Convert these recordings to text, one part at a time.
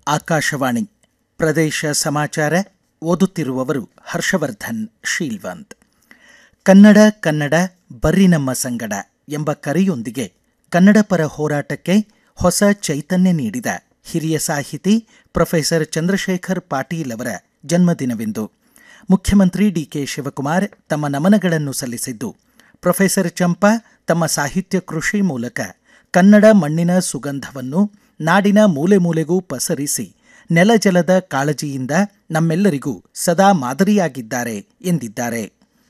ಆಕಾಶವಾಣಿ ಪ್ರದೇಶ ಸಮಾಚಾರ ಓದುತ್ತಿರುವವರು ಹರ್ಷವರ್ಧನ್ ಶೀಲ್ವಂತ್ ಕನ್ನಡ ಕನ್ನಡ ಬರ್ರಿ ನಮ್ಮ ಸಂಗಡ ಎಂಬ ಕರೆಯೊಂದಿಗೆ ಕನ್ನಡ ಪರ ಹೋರಾಟಕ್ಕೆ ಹೊಸ ಚೈತನ್ಯ ನೀಡಿದ ಹಿರಿಯ ಸಾಹಿತಿ ಪ್ರೊಫೆಸರ್ ಚಂದ್ರಶೇಖರ್ ಪಾಟೀಲ್ ಅವರ ಜನ್ಮದಿನವಿಂದು ಮುಖ್ಯಮಂತ್ರಿ ಡಿಕೆ ಶಿವಕುಮಾರ್ ತಮ್ಮ ನಮನಗಳನ್ನು ಸಲ್ಲಿಸಿದ್ದು ಪ್ರೊಫೆಸರ್ ಚಂಪಾ ತಮ್ಮ ಸಾಹಿತ್ಯ ಕೃಷಿ ಮೂಲಕ ಕನ್ನಡ ಮಣ್ಣಿನ ಸುಗಂಧವನ್ನು ನಾಡಿನ ಮೂಲೆ ಮೂಲೆಗೂ ಪಸರಿಸಿ ನೆಲಜಲದ ಕಾಳಜಿಯಿಂದ ನಮ್ಮೆಲ್ಲರಿಗೂ ಸದಾ ಮಾದರಿಯಾಗಿದ್ದಾರೆ ಎಂದಿದ್ದಾರೆ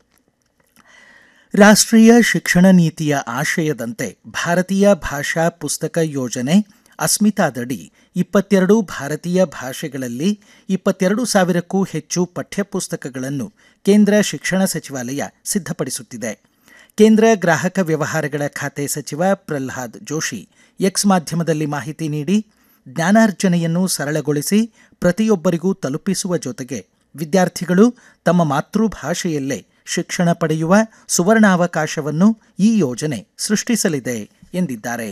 ರಾಷ್ಟ್ರೀಯ ಶಿಕ್ಷಣ ನೀತಿಯ ಆಶಯದಂತೆ ಭಾರತೀಯ ಭಾಷಾ ಪುಸ್ತಕ ಯೋಜನೆ ಅಸ್ಮಿತಾದಡಿ ಇಪ್ಪತ್ತೆರಡು ಭಾರತೀಯ ಭಾಷೆಗಳಲ್ಲಿ ಇಪ್ಪತ್ತೆರಡು ಸಾವಿರಕ್ಕೂ ಹೆಚ್ಚು ಪಠ್ಯಪುಸ್ತಕಗಳನ್ನು ಕೇಂದ್ರ ಶಿಕ್ಷಣ ಸಚಿವಾಲಯ ಸಿದ್ಧಪಡಿಸುತ್ತಿದೆ ಕೇಂದ್ರ ಗ್ರಾಹಕ ವ್ಯವಹಾರಗಳ ಖಾತೆ ಸಚಿವ ಪ್ರಲ್ಹಾದ್ ಜೋಶಿ ಎಕ್ಸ್ ಮಾಧ್ಯಮದಲ್ಲಿ ಮಾಹಿತಿ ನೀಡಿ ಜ್ಞಾನಾರ್ಜನೆಯನ್ನು ಸರಳಗೊಳಿಸಿ ಪ್ರತಿಯೊಬ್ಬರಿಗೂ ತಲುಪಿಸುವ ಜೊತೆಗೆ ವಿದ್ಯಾರ್ಥಿಗಳು ತಮ್ಮ ಮಾತೃಭಾಷೆಯಲ್ಲೇ ಶಿಕ್ಷಣ ಪಡೆಯುವ ಸುವರ್ಣಾವಕಾಶವನ್ನು ಈ ಯೋಜನೆ ಸೃಷ್ಟಿಸಲಿದೆ ಎಂದಿದ್ದಾರೆ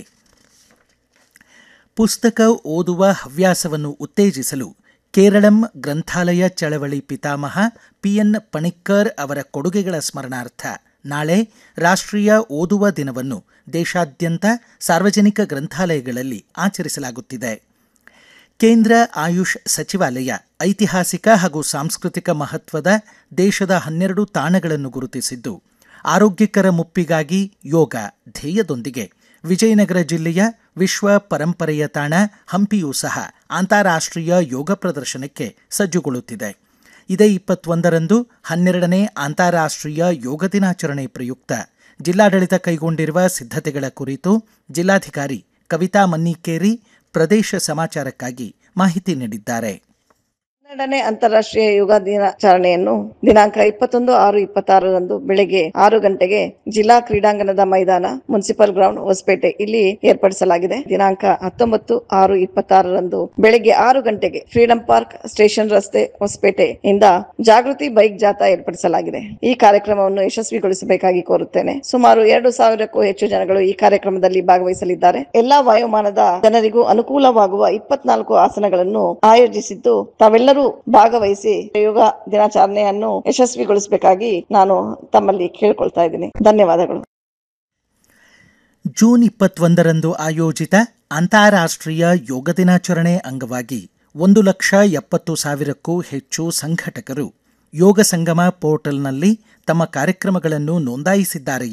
ಪುಸ್ತಕ ಓದುವ ಹವ್ಯಾಸವನ್ನು ಉತ್ತೇಜಿಸಲು ಕೇರಳಂ ಗ್ರಂಥಾಲಯ ಚಳವಳಿ ಪಿತಾಮಹ ಪಿಎನ್ ಪಣಿಕ್ಕರ್ ಅವರ ಕೊಡುಗೆಗಳ ಸ್ಮರಣಾರ್ಥ ನಾಳೆ ರಾಷ್ಟ್ರೀಯ ಓದುವ ದಿನವನ್ನು ದೇಶಾದ್ಯಂತ ಸಾರ್ವಜನಿಕ ಗ್ರಂಥಾಲಯಗಳಲ್ಲಿ ಆಚರಿಸಲಾಗುತ್ತಿದೆ ಕೇಂದ್ರ ಆಯುಷ್ ಸಚಿವಾಲಯ ಐತಿಹಾಸಿಕ ಹಾಗೂ ಸಾಂಸ್ಕೃತಿಕ ಮಹತ್ವದ ದೇಶದ ಹನ್ನೆರಡು ತಾಣಗಳನ್ನು ಗುರುತಿಸಿದ್ದು ಆರೋಗ್ಯಕರ ಮುಪ್ಪಿಗಾಗಿ ಯೋಗ ಧ್ಯೇಯದೊಂದಿಗೆ ವಿಜಯನಗರ ಜಿಲ್ಲೆಯ ವಿಶ್ವ ಪರಂಪರೆಯ ತಾಣ ಹಂಪಿಯೂ ಸಹ ಅಂತಾರಾಷ್ಟ್ರೀಯ ಯೋಗ ಪ್ರದರ್ಶನಕ್ಕೆ ಸಜ್ಜುಗೊಳ್ಳುತ್ತಿದೆ ಇದೇ ಇಪ್ಪತ್ತೊಂದರಂದು ಹನ್ನೆರಡನೇ ಅಂತಾರಾಷ್ಟ್ರೀಯ ಯೋಗ ದಿನಾಚರಣೆ ಪ್ರಯುಕ್ತ ಜಿಲ್ಲಾಡಳಿತ ಕೈಗೊಂಡಿರುವ ಸಿದ್ಧತೆಗಳ ಕುರಿತು ಜಿಲ್ಲಾಧಿಕಾರಿ ಕವಿತಾ ಮನ್ನಿಕೇರಿ ಪ್ರದೇಶ ಸಮಾಚಾರಕ್ಕಾಗಿ ಮಾಹಿತಿ ನೀಡಿದ್ದಾರೆ ಹನ್ನೆರಡನೇ ಅಂತಾರಾಷ್ಟ್ರೀಯ ಯೋಗ ದಿನಾಚರಣೆಯನ್ನು ದಿನಾಂಕ ಇಪ್ಪತ್ತೊಂದು ಆರು ಇಪ್ಪತ್ತಾರರಂದು ಬೆಳಗ್ಗೆ ಆರು ಗಂಟೆಗೆ ಜಿಲ್ಲಾ ಕ್ರೀಡಾಂಗಣದ ಮೈದಾನ ಮುನ್ಸಿಪಲ್ ಗ್ರೌಂಡ್ ಹೊಸಪೇಟೆ ಇಲ್ಲಿ ಏರ್ಪಡಿಸಲಾಗಿದೆ ದಿನಾಂಕ ಹತ್ತೊಂಬತ್ತು ಆರು ಇಪ್ಪತ್ತಾರರಂದು ಬೆಳಗ್ಗೆ ಆರು ಗಂಟೆಗೆ ಫ್ರೀಡಂ ಪಾರ್ಕ್ ಸ್ಟೇಷನ್ ರಸ್ತೆ ಹೊಸಪೇಟೆ ಇಂದ ಜಾಗೃತಿ ಬೈಕ್ ಜಾಥಾ ಏರ್ಪಡಿಸಲಾಗಿದೆ ಈ ಕಾರ್ಯಕ್ರಮವನ್ನು ಯಶಸ್ವಿಗೊಳಿಸಬೇಕಾಗಿ ಕೋರುತ್ತೇನೆ ಸುಮಾರು ಎರಡು ಸಾವಿರಕ್ಕೂ ಹೆಚ್ಚು ಜನಗಳು ಈ ಕಾರ್ಯಕ್ರಮದಲ್ಲಿ ಭಾಗವಹಿಸಲಿದ್ದಾರೆ ಎಲ್ಲಾ ವಯೋಮಾನದ ಜನರಿಗೂ ಅನುಕೂಲವಾಗುವ ಇಪ್ಪತ್ನಾಲ್ಕು ಆಸನಗಳನ್ನು ಆಯೋಜಿಸಿದ್ದು ತಾವೆಲ್ಲರೂ ಭಾಗವಹಿಸಿ ಯೋಗ ದಿನಾಚರಣೆಯನ್ನು ಯಶಸ್ವಿಗೊಳಿಸಬೇಕಾಗಿ ನಾನು ತಮ್ಮಲ್ಲಿ ಕೇಳ್ಕೊಳ್ತಾ ಇದ್ದೀನಿ ಧನ್ಯವಾದಗಳು ಜೂನ್ ಇಪ್ಪತ್ತೊಂದರಂದು ಆಯೋಜಿತ ಅಂತಾರಾಷ್ಟ್ರೀಯ ಯೋಗ ದಿನಾಚರಣೆ ಅಂಗವಾಗಿ ಒಂದು ಲಕ್ಷ ಎಪ್ಪತ್ತು ಸಾವಿರಕ್ಕೂ ಹೆಚ್ಚು ಸಂಘಟಕರು ಯೋಗ ಸಂಗಮ ಪೋರ್ಟಲ್ನಲ್ಲಿ ತಮ್ಮ ಕಾರ್ಯಕ್ರಮಗಳನ್ನು ನೋಂದಾಯಿಸಿದ್ದಾರೆ